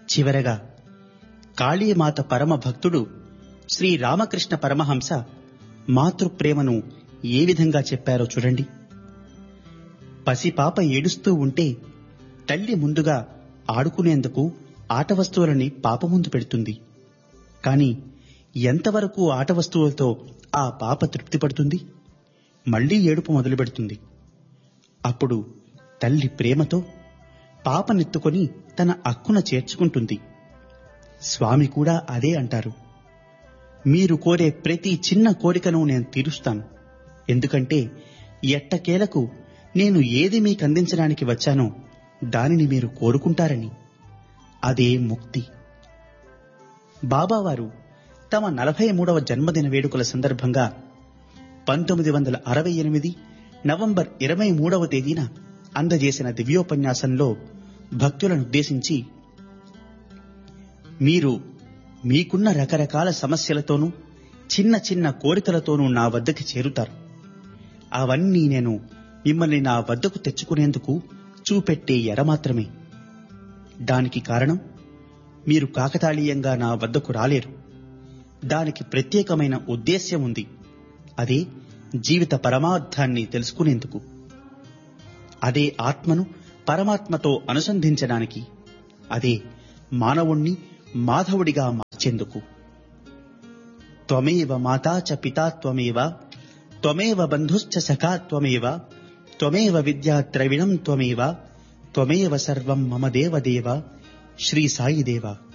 చివరగా కాళీమాత పరమ భక్తుడు శ్రీ రామకృష్ణ పరమహంస మాతృప్రేమను ఏ విధంగా చెప్పారో చూడండి పసిపాప ఏడుస్తూ ఉంటే తల్లి ముందుగా ఆడుకునేందుకు ఆట వస్తువులని పాప ముందు పెడుతుంది కాని ఎంతవరకు ఆట వస్తువులతో ఆ పాప తృప్తి పడుతుంది మళ్లీ ఏడుపు మొదలు పెడుతుంది అప్పుడు తల్లి ప్రేమతో పాపనెత్తుకొని తన అక్కున చేర్చుకుంటుంది స్వామి కూడా అదే అంటారు మీరు కోరే ప్రతి చిన్న కోరికను నేను తీరుస్తాను ఎందుకంటే ఎట్టకేలకు నేను ఏది మీకు అందించడానికి వచ్చానో దానిని మీరు కోరుకుంటారని అదే ముక్తి బాబావారు తమ నలభై మూడవ జన్మదిన వేడుకల సందర్భంగా పంతొమ్మిది వందల అరవై ఎనిమిది నవంబర్ ఇరవై మూడవ తేదీన అందజేసిన దివ్యోపన్యాసంలో భక్తులనుద్దేశించి మీరు మీకున్న రకరకాల సమస్యలతోనూ చిన్న చిన్న కోరికలతోనూ నా వద్దకి చేరుతారు అవన్నీ నేను మిమ్మల్ని నా వద్దకు తెచ్చుకునేందుకు చూపెట్టే ఎర మాత్రమే దానికి కారణం మీరు కాకతాళీయంగా నా వద్దకు రాలేరు దానికి ప్రత్యేకమైన ఉద్దేశ్యం ఉంది అదే జీవిత పరమార్థాన్ని తెలుసుకునేందుకు అదే ఆత్మను పరమాత్మతో అనుసంధించడానికి అదే మానవుణ్ణి మాధవుడిగా మార్చేందుకు త్వమేవ మాతా చ పితా త్వమేవ త్వమేవ బంధుశ్చ సఖా త్వమేవ త్వమేవ విద్యా ద్రవిణం త్వమేవ త్వమేవ సర్వం మమ దేవదేవ శ్రీ సాయిదేవ